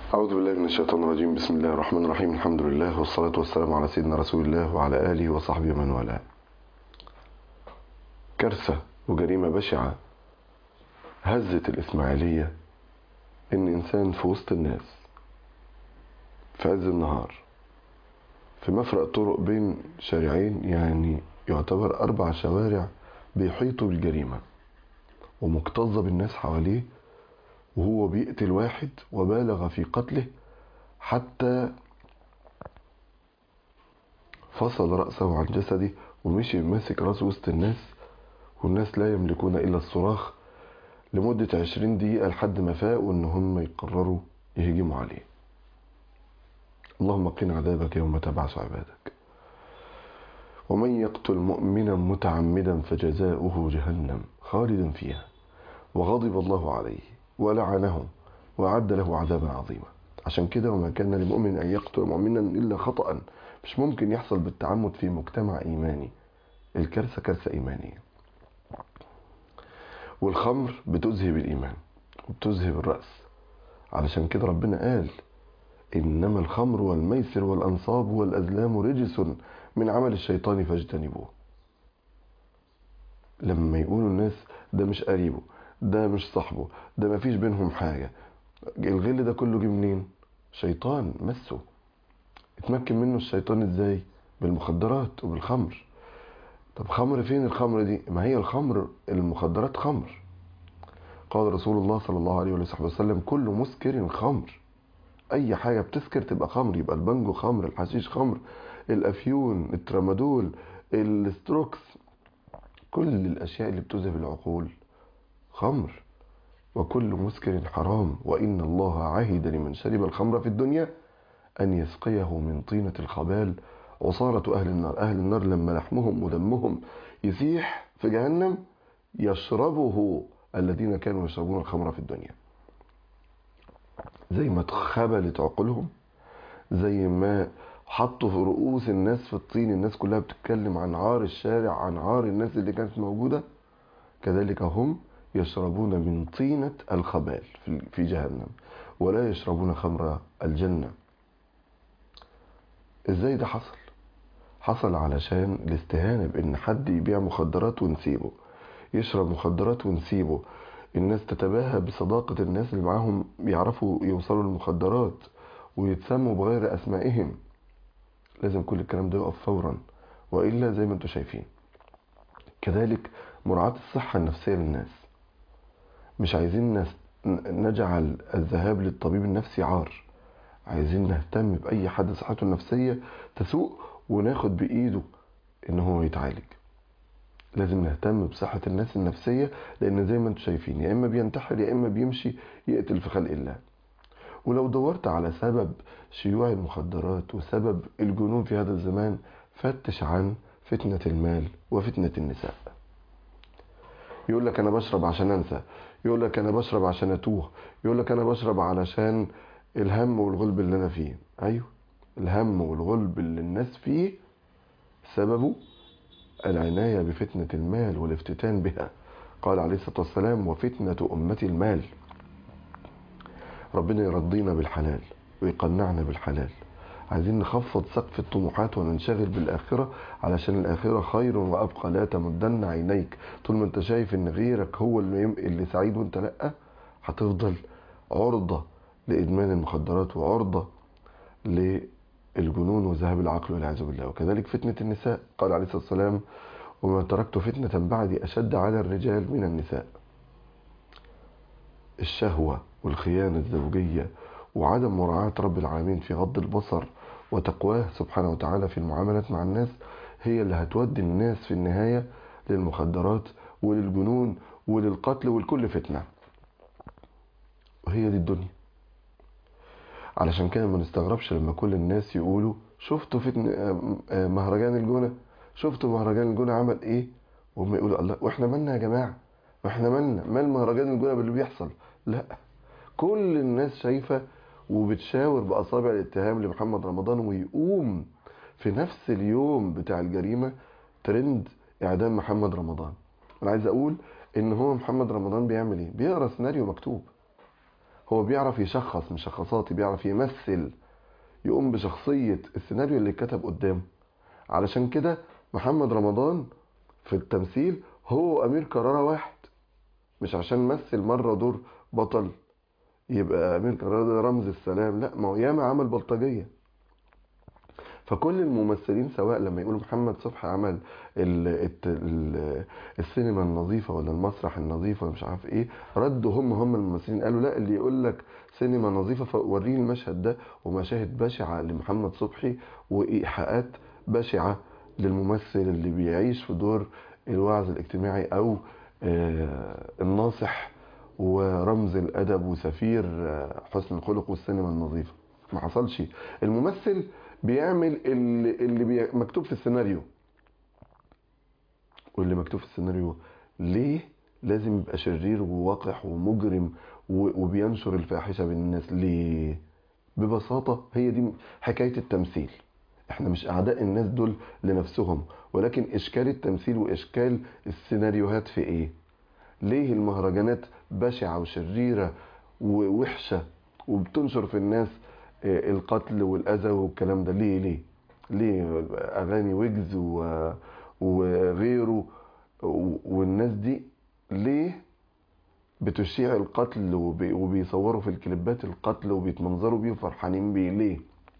أعوذ بالله من الشيطان الرجيم بسم الله الرحمن الرحيم الحمد لله والصلاة والسلام على سيدنا رسول الله وعلى آله وصحبه من والاه كارثة وجريمة بشعة هزت الإسماعيلية إن إنسان في وسط الناس في عز النهار في مفرق طرق بين شارعين يعني يعتبر أربع شوارع بيحيطوا بالجريمة ومكتظة بالناس حواليه وهو بيقتل واحد وبالغ في قتله حتى فصل رأسه عن جسده ومشي ماسك راسه وسط الناس والناس لا يملكون إلا الصراخ لمدة عشرين دقيقة لحد ما فاقوا إن هم يقرروا يهجموا عليه اللهم قنا عذابك يوم تبعث عبادك ومن يقتل مؤمنا متعمدا فجزاؤه جهنم خالدا فيها وغضب الله عليه ولعنه وأعد له عذابا عظيما عشان كده وما كان لمؤمن أن يقتل مؤمنا إلا خطأ مش ممكن يحصل بالتعمد في مجتمع إيماني الكارثة كارثة إيمانية والخمر بتذهب الإيمان وبتذهب الرأس علشان كده ربنا قال إنما الخمر والميسر والأنصاب والأزلام رجس من عمل الشيطان فاجتنبوه لما يقولوا الناس ده مش قريبه ده مش صاحبه ده مفيش بينهم حاجة الغل ده كله جه منين شيطان مسه اتمكن منه الشيطان ازاي بالمخدرات وبالخمر طب خمر فين الخمر دي ما هي الخمر المخدرات خمر قال رسول الله صلى الله عليه وصحبه وسلم كل مسكر خمر اي حاجة بتسكر تبقى خمر يبقى البنجو خمر الحشيش خمر الافيون الترامادول الستروكس كل الاشياء اللي بتذهب العقول خمر وكل مسكر حرام وإن الله عهد لمن شرب الخمر في الدنيا أن يسقيه من طينة الخبال عصارة أهل النار أهل النار لما لحمهم ودمهم يسيح في جهنم يشربه الذين كانوا يشربون الخمر في الدنيا زي ما اتخبلت عقولهم زي ما حطوا في رؤوس الناس في الطين الناس كلها بتتكلم عن عار الشارع عن عار الناس اللي كانت موجودة كذلك هم يشربون من طينة الخبال في جهنم ولا يشربون خمر الجنة ازاي ده حصل حصل علشان الاستهانة بان حد يبيع مخدرات ونسيبه يشرب مخدرات ونسيبه الناس تتباهى بصداقة الناس اللي معاهم يعرفوا يوصلوا للمخدرات ويتسموا بغير اسمائهم لازم كل الكلام ده يقف فورا وإلا زي ما انتم شايفين كذلك مراعاة الصحة النفسية للناس مش عايزين نجعل الذهاب للطبيب النفسي عار عايزين نهتم بأي حد صحته النفسية تسوء وناخد بإيده إن هو يتعالج لازم نهتم بصحة الناس النفسية لأن زي ما انتم شايفين يا إما بينتحر يا إما بيمشي يقتل في خلق الله ولو دورت على سبب شيوع المخدرات وسبب الجنون في هذا الزمان فتش عن فتنة المال وفتنة النساء يقول لك انا بشرب عشان انسى يقول لك انا بشرب عشان اتوه يقول لك انا بشرب علشان الهم والغلب اللي انا فيه ايوه الهم والغلب اللي الناس فيه سببه العناية بفتنة المال والافتتان بها قال عليه الصلاة والسلام وفتنة أمتي المال ربنا يرضينا بالحلال ويقنعنا بالحلال عايزين نخفض سقف الطموحات وننشغل بالآخرة علشان الآخرة خير وأبقى لا تمدن عينيك طول ما انت شايف ان غيرك هو اللي, اللي سعيد وانت لأ هتفضل عرضة لإدمان المخدرات وعرضة للجنون وذهاب العقل والعياذ بالله وكذلك فتنة النساء قال عليه الصلاة والسلام وما تركت فتنة بعدي أشد على الرجال من النساء الشهوة والخيانة الزوجية وعدم مراعاة رب العالمين في غض البصر وتقواه سبحانه وتعالى في المعاملات مع الناس هي اللي هتودي الناس في النهاية للمخدرات وللجنون وللقتل ولكل فتنة وهي دي الدنيا علشان كده ما نستغربش لما كل الناس يقولوا شفتوا فتن مهرجان الجونة شفتوا مهرجان الجونة عمل ايه وهم يقولوا الله واحنا مالنا يا جماعة واحنا مالنا مال مهرجان الجونة باللي بيحصل لا كل الناس شايفة وبتشاور بأصابع الاتهام لمحمد رمضان ويقوم في نفس اليوم بتاع الجريمة ترند إعدام محمد رمضان أنا عايز أقول إن هو محمد رمضان بيعمل إيه؟ بيقرأ سيناريو مكتوب هو بيعرف يشخص مش شخصاتي بيعرف يمثل يقوم بشخصية السيناريو اللي اتكتب قدامه علشان كده محمد رمضان في التمثيل هو أمير كرارة واحد مش عشان مثل مرة دور بطل يبقى أمير كرارة ده رمز السلام لا ما هو ياما عمل بلطجية فكل الممثلين سواء لما يقولوا محمد صبحي عمل ال الت- ال السينما النظيفة ولا المسرح النظيف ولا مش عارف ايه ردوا هم هم الممثلين قالوا لا اللي يقول لك سينما نظيفة فوريني المشهد ده ومشاهد بشعة لمحمد صبحي وإيحاءات بشعة للممثل اللي بيعيش في دور الواعظ الاجتماعي أو آه، الناصح ورمز الأدب وسفير آه، حسن الخلق والسينما النظيفة ما حصلش الممثل بيعمل اللي, اللي بي... مكتوب في السيناريو واللي مكتوب في السيناريو ليه لازم يبقى شرير ووقح ومجرم و... وبينشر الفاحشة بين الناس ليه ببساطة هي دي حكاية التمثيل احنا مش اعداء الناس دول لنفسهم ولكن اشكال التمثيل واشكال السيناريوهات في ايه ليه المهرجانات بشعة وشريرة ووحشة وبتنشر في الناس آه، القتل والأذى والكلام ده ليه ليه ليه أغاني ويجز و- وغيره و- والناس دي ليه بتشيع القتل وبي- وبيصوروا في الكليبات القتل وبيتمنظروا بيه وفرحانين بيه ليه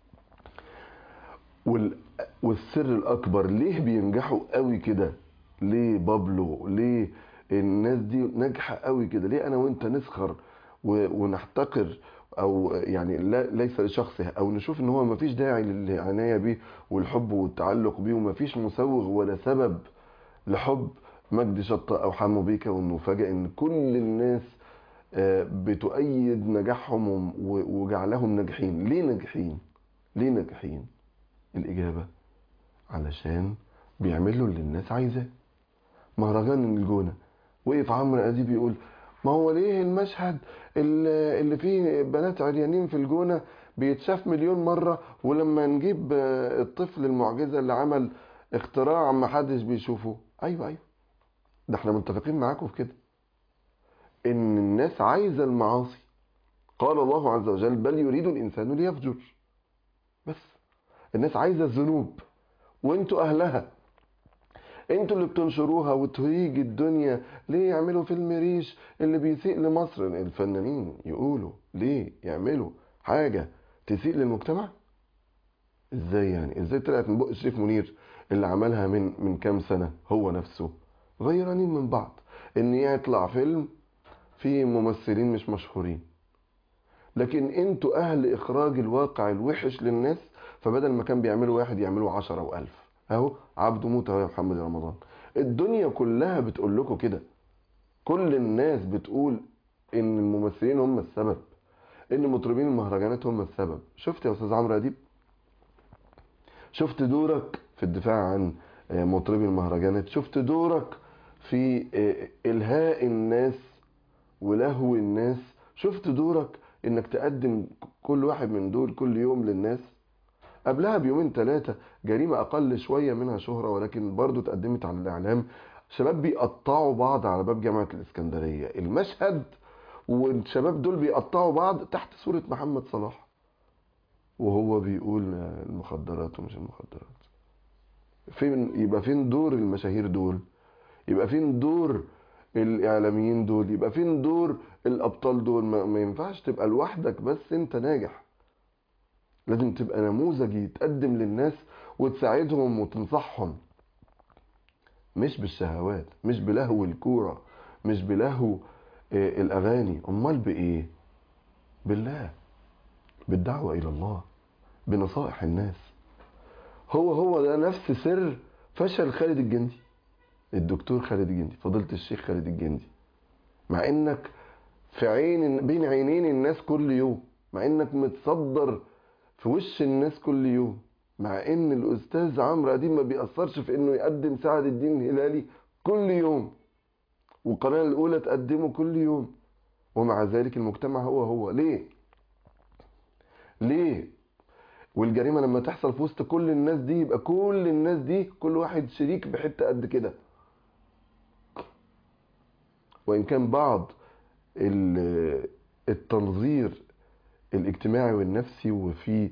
وال... والسر الأكبر ليه بينجحوا قوي كده ليه بابلو ليه الناس دي ناجحة قوي كده ليه أنا وأنت نسخر و... ونحتقر أو يعني لا ليس لشخصه أو نشوف إن هو مفيش داعي للعناية بيه والحب والتعلق بيه ومفيش مسوغ ولا سبب لحب مجدي شطة أو حمو بيكا وإنه فجأة إن كل الناس آه، بتؤيد نجاحهم و- وجعلهم ناجحين ليه ناجحين ليه ناجحين الإجابة علشان بيعملوا اللي الناس عايزاه مهرجان الجونة وقف عمرو أديب يقول ما هو ليه المشهد اللي اللي فيه بنات عريانين في الجونة بيتشاف مليون مرة ولما نجيب آه، الطفل المعجزة اللي عمل اختراع ما حدش بيشوفه أيوة أيوة ده احنا متفقين معاكم في كده إن الناس عايزة المعاصي قال الله عز وجل بل يريد الإنسان ليفجر بس الناس عايزة الذنوب وانتوا أهلها انتوا اللي بتنشروها وتهيج الدنيا ليه يعملوا فيلم ريش اللي بيسيء لمصر الفنانين يقولوا ليه يعملوا حاجة تسيء للمجتمع ازاي يعني ازاي طلعت من بق شريف منير اللي عملها من من كام سنة هو نفسه غيرانين من بعض ان يطلع فيلم فيه ممثلين مش مشهورين لكن انتوا اهل اخراج الواقع الوحش للناس فبدل ما كان بيعملوا واحد يعملوا عشرة والف اهو عبده موت اهو يا محمد رمضان الدنيا كلها بتقول لكم كده كل الناس بتقول ان الممثلين هم السبب ان مطربين المهرجانات هم السبب شفت يا استاذ عمرو اديب شفت دورك في الدفاع عن آه، مطربي المهرجانات شفت دورك في آه، الهاء الناس ولهو الناس شفت دورك انك تقدم كل واحد من دول كل يوم للناس قبلها بيومين ثلاثة جريمة أقل شوية منها شهرة ولكن برضو اتقدمت على الإعلام شباب بيقطعوا بعض على باب جامعة الإسكندرية المشهد والشباب دول بيقطعوا بعض تحت صورة محمد صلاح وهو بيقول المخدرات ومش المخدرات فين يبقى فين دور المشاهير دول يبقى فين دور الإعلاميين دول يبقى فين دور الأبطال دول ما, ما ينفعش تبقى لوحدك بس أنت ناجح لازم تبقى نموذج يتقدم للناس وتساعدهم وتنصحهم مش بالشهوات مش بلهو الكورة مش بلهو آه، الأغاني أمال بإيه بالله بالدعوة إلى الله بنصائح الناس هو هو ده نفس سر فشل خالد الجندي الدكتور خالد الجندي فضيلة الشيخ خالد الجندي مع انك في عين بين عينين الناس كل يوم مع انك متصدر في وش الناس كل يوم مع ان الاستاذ عمرو اديب ما بيأثرش في انه يقدم سعد الدين الهلالي كل يوم والقناة الاولى تقدمه كل يوم ومع ذلك المجتمع هو هو ليه ليه والجريمة لما تحصل في وسط كل الناس دي يبقى كل الناس دي كل واحد شريك بحتة قد كده وإن كان بعض ال- التنظير الاجتماعي والنفسي وفي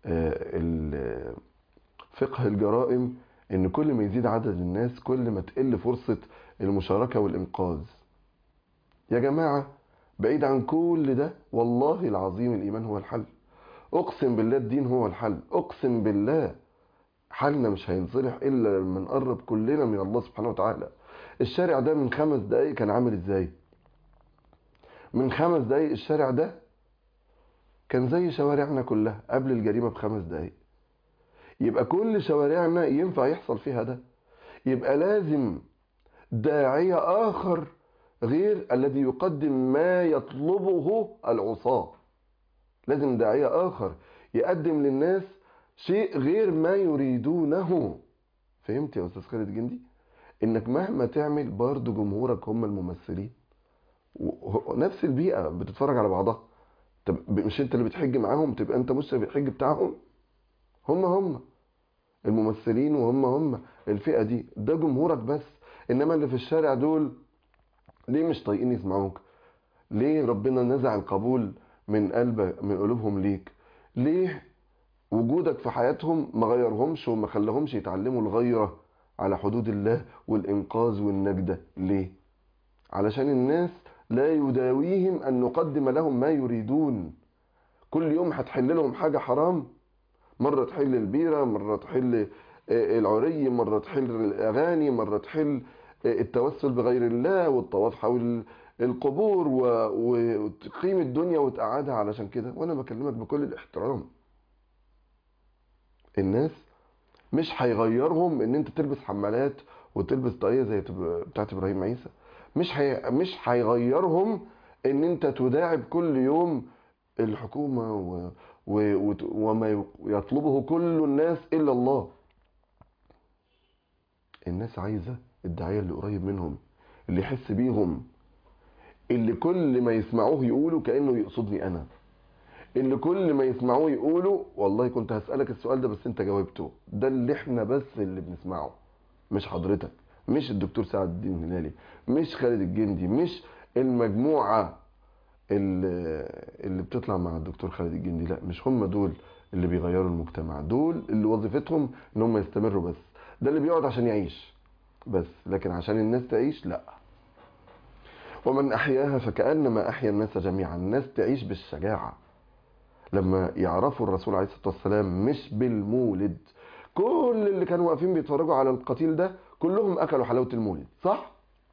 فقه الجرائم ان كل ما يزيد عدد الناس كل ما تقل فرصة المشاركة والانقاذ يا جماعة بعيد عن كل ده والله العظيم الايمان هو الحل اقسم بالله الدين هو الحل اقسم بالله حالنا مش هينصلح الا لما نقرب كلنا من الله سبحانه وتعالى الشارع ده من خمس دقايق كان عامل ازاي من خمس دقايق الشارع ده كان زي شوارعنا كلها قبل الجريمة بخمس دقايق يبقى كل شوارعنا ينفع يحصل فيها ده يبقى لازم داعية آخر غير الذي يقدم ما يطلبه العصاة لازم داعية آخر يقدم للناس شيء غير ما يريدونه فهمت يا أستاذ خالد جندي إنك مهما تعمل برضه جمهورك هم الممثلين نفس البيئة بتتفرج على بعضها طب مش انت اللي بتحج معاهم تبقى انت مشرف الحج بتاعهم هم هم الممثلين وهم هم الفئة دي ده جمهورك بس انما اللي في الشارع دول ليه مش طايقين يسمعوك ليه ربنا نزع القبول من قلبك من قلوبهم ليك ليه وجودك في حياتهم ما غيرهمش وما خلاهمش يتعلموا الغيرة على حدود الله والإنقاذ والنجدة ليه علشان الناس لا يداويهم أن نقدم لهم ما يريدون كل يوم هتحل لهم حاجة حرام مرة تحل البيرة مرة تحل العري مرة تحل الأغاني مرة تحل التوسل بغير الله والطواف حول القبور وتقيم الدنيا وتقعدها علشان كده وانا بكلمك بكل الاحترام الناس مش هيغيرهم ان انت تلبس حمالات وتلبس طاقيه زي بتاعت ابراهيم عيسى مش هي مش هيغيرهم ان انت تداعب كل يوم الحكومه و... و... وما يطلبه كل الناس الا الله الناس عايزه الداعيه اللي قريب منهم اللي يحس بيهم اللي كل ما يسمعوه يقولوا كانه يقصدني انا اللي كل ما يسمعوه يقولوا والله كنت هسألك السؤال ده بس انت جاوبته ده اللي احنا بس اللي بنسمعه مش حضرتك مش الدكتور سعد الدين الهلالي مش خالد الجندي مش المجموعة اللي, اللي بتطلع مع الدكتور خالد الجندي لا مش هم دول اللي بيغيروا المجتمع دول اللي وظيفتهم ان هم يستمروا بس ده اللي بيقعد عشان يعيش بس لكن عشان الناس تعيش لا ومن احياها فكأنما احيا الناس جميعا الناس تعيش بالشجاعة لما يعرفوا الرسول عليه الصلاة والسلام مش بالمولد كل اللي كانوا واقفين بيتفرجوا على القتيل ده كلهم اكلوا حلاوة المولد صح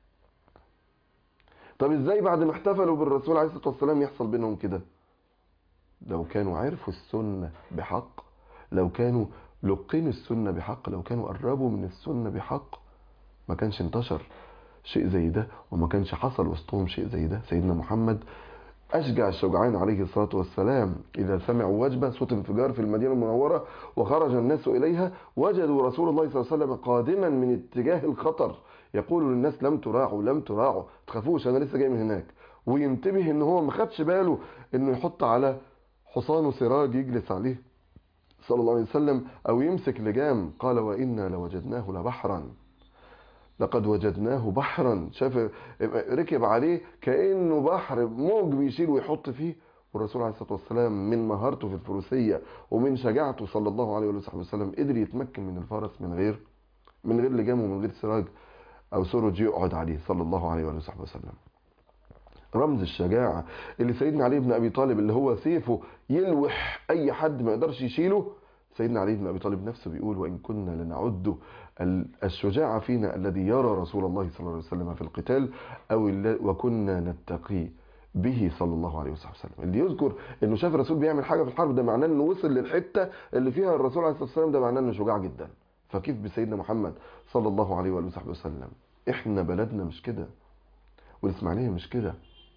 طب ازاي بعد ما احتفلوا بالرسول عليه الصلاة والسلام يحصل بينهم كده لو كانوا عرفوا السنة بحق لو كانوا لقنوا السنة بحق لو كانوا قربوا من السنة بحق ما كانش انتشر شيء زي ده وما كانش حصل وسطهم شيء زي ده سيدنا محمد أشجع الشجعان عليه الصلاة والسلام إذا سمعوا وجبة صوت انفجار في المدينة المنورة وخرج الناس إليها وجدوا رسول الله صلى الله عليه وسلم قادما من اتجاه الخطر يقول للناس لم تراعوا لم تراعوا تخافوش أنا لسه جاي من هناك وينتبه إن هو ما خدش باله إنه يحط على حصانه سراج يجلس عليه صلى الله عليه وسلم أو يمسك لجام قال وإنا لوجدناه لبحرا لقد وجدناه بحرا شاف ركب عليه كأنه بحر موج بيشيل ويحط فيه والرسول عليه الصلاة والسلام من مهارته في الفروسية ومن شجاعته صلى الله عليه وصحبه وسلم قدر يتمكن من الفرس من غير من غير لجام ومن غير سراج أو سرج يقعد عليه صلى الله عليه وصحبه وسلم رمز الشجاعة اللي سيدنا علي بن أبي طالب اللي هو سيفه يلوح أي حد ما يقدرش يشيله سيدنا علي بن أبي طالب نفسه بيقول وإن كنا لنعد الشجاع فينا الذي يرى رسول الله صلى الله عليه وسلم في القتال أو وكنا نتقي به صلى الله عليه وسلم اللي يذكر انه شاف الرسول بيعمل حاجه في الحرب ده معناه انه وصل للحته اللي فيها الرسول عليه الصلاه والسلام ده معناه انه شجاع جدا فكيف بسيدنا محمد صلى الله عليه واله وصحبه وسلم احنا بلدنا مش كده والاسماعيليه مش كده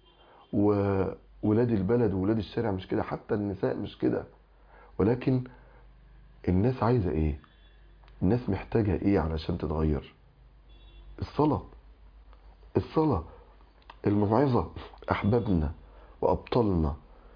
وولاد البلد وولاد الشارع مش كده حتى النساء مش كده ولكن الناس عايزه ايه الناس محتاجه ايه علشان تتغير الصلاه الصلاه الموعظه احبابنا وابطالنا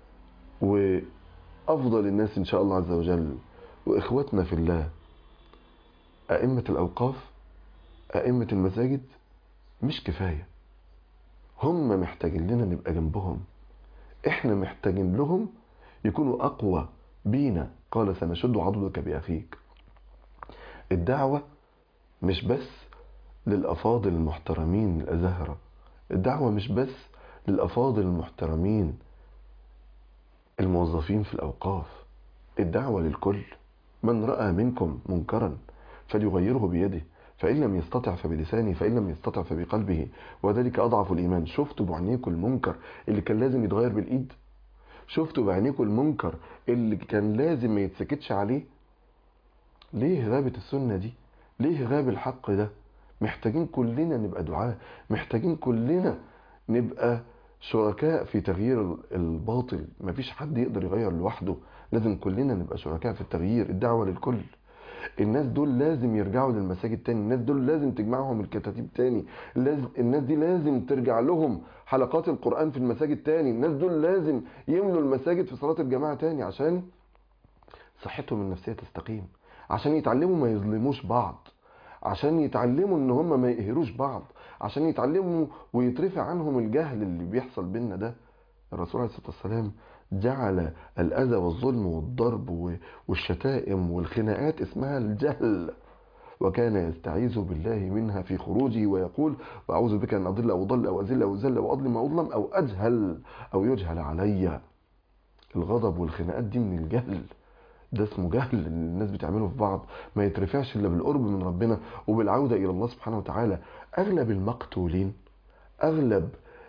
وافضل الناس ان شاء الله عز وجل واخواتنا في الله ائمه الاوقاف ائمه المساجد مش كفايه هم محتاجين لنا نبقى جنبهم احنا محتاجين لهم يكونوا اقوى بينا قال سنشد عضدك باخيك الدعوة مش بس للافاضل المحترمين الازهرة الدعوة مش بس للافاضل المحترمين الموظفين في الاوقاف الدعوة للكل من رأى منكم منكرا فليغيره بيده فإن لم يستطع فبلسانه فإن لم يستطع فبقلبه وذلك أضعف الإيمان شفتوا بعينيكم المنكر اللي كان لازم يتغير بالإيد شفتوا بعينيكم المنكر اللي كان لازم ما يتسكتش عليه ليه غابت السنة دي ليه غاب الحق ده محتاجين كلنا نبقى دعاء محتاجين كلنا نبقى شركاء في تغيير الباطل مفيش حد يقدر يغير لوحده لازم كلنا نبقى شركاء في التغيير الدعوة للكل الناس دول لازم يرجعوا للمساجد تاني الناس دول لازم تجمعهم الكتاتيب تاني لازم الناس دي لازم ترجع لهم حلقات القرآن في المساجد تاني الناس دول لازم يملوا المساجد في صلاة الجماعة تاني عشان صحتهم النفسية تستقيم عشان يتعلموا ما يظلموش بعض عشان يتعلموا ان هم ما يقهروش بعض عشان يتعلموا ويترفع عنهم الجهل اللي بيحصل بينا ده الرسول عليه الصلاة والسلام جعل الأذى والظلم والضرب والشتائم والخناقات اسمها الجهل وكان يستعيذ بالله منها في خروجه ويقول وأعوذ بك أن أضل أو ضل أو أزل أو زل أو أظلم أو أظلم أو أجهل أو يجهل علي الغضب والخناقات دي من الجهل ده اسمه جهل اللي الناس بتعمله في بعض ما يترفعش إلا بالقرب من ربنا وبالعودة إلى الله سبحانه وتعالى أغلب المقتولين أغلب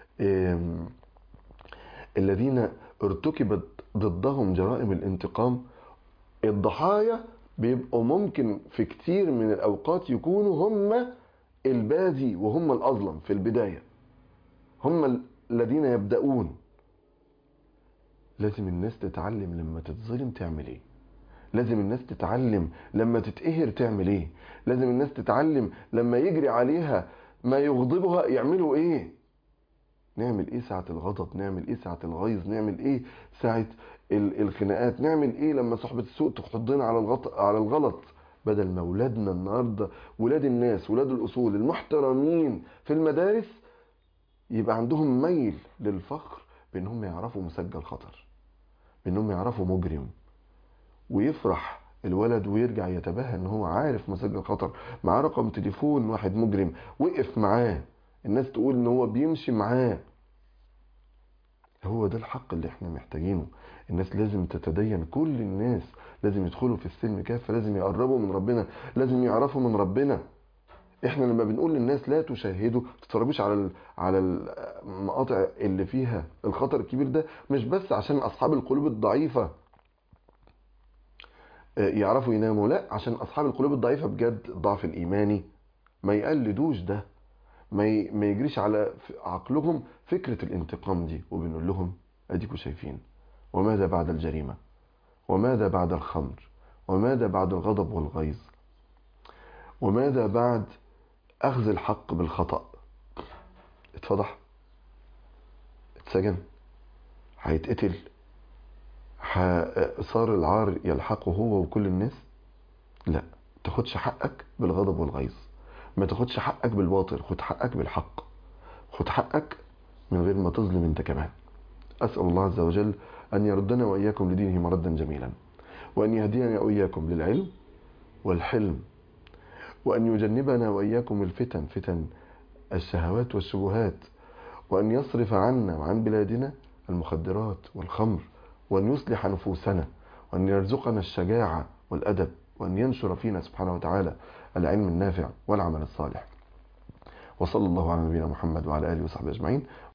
الذين ارتكبت ضدهم جرائم الانتقام الضحايا بيبقوا ممكن في كتير من الأوقات يكونوا هم البادي وهم الأظلم في البداية هم الذين يبدأون لازم الناس تتعلم لما تتظلم تعمل ايه لازم الناس تتعلم لما تتقهر تعمل ايه لازم الناس تتعلم لما يجري عليها ما يغضبها يعملوا ايه نعمل ايه ساعة الغضب نعمل ايه ساعة الغيظ نعمل ايه ساعة الخناقات نعمل ايه لما صحبة السوء تحضنا على الغلط على الغلط بدل ما ولادنا النهاردة ولاد الناس ولاد الاصول المحترمين في المدارس يبقى عندهم ميل للفخر بانهم يعرفوا مسجل خطر بانهم يعرفوا مجرم ويفرح الولد ويرجع يتباهى ان هو عارف مسجل خطر معاه رقم تليفون واحد مجرم وقف معاه الناس تقول ان هو بيمشي معاه هو ده الحق اللي احنا محتاجينه الناس لازم تتدين كل الناس لازم يدخلوا في السلم كافة لازم يقربوا من ربنا لازم يعرفوا من ربنا احنا لما بنقول للناس لا تشاهدوا تتفرجوش على على المقاطع اللي فيها الخطر الكبير ده مش بس عشان اصحاب القلوب الضعيفه يعرفوا يناموا لا عشان اصحاب القلوب الضعيفه بجد الضعف الايماني ما يقلدوش ده ما ما يجريش على عقلهم فكرة الانتقام دي وبنقول لهم اديكوا شايفين وماذا بعد الجريمة وماذا بعد الخمر وماذا بعد الغضب والغيظ وماذا بعد اخذ الحق بالخطأ اتفضح اتسجن هيتقتل صار العار يلحقه هو وكل الناس لا تاخدش حقك بالغضب والغيظ ما تاخدش حقك بالباطل خد حقك بالحق خد حقك من غير ما تظلم انت كمان أسأل الله عز وجل أن يردنا وإياكم لدينه مردا جميلا وأن يهدينا وإياكم للعلم والحلم وأن يجنبنا وإياكم الفتن فتن الشهوات والشبهات وأن يصرف عنا وعن بلادنا المخدرات والخمر وأن يصلح نفوسنا وأن يرزقنا الشجاعة والأدب وأن ينشر فينا سبحانه وتعالى العلم النافع والعمل الصالح وصلى الله على نبينا محمد وعلى آله وصحبه أجمعين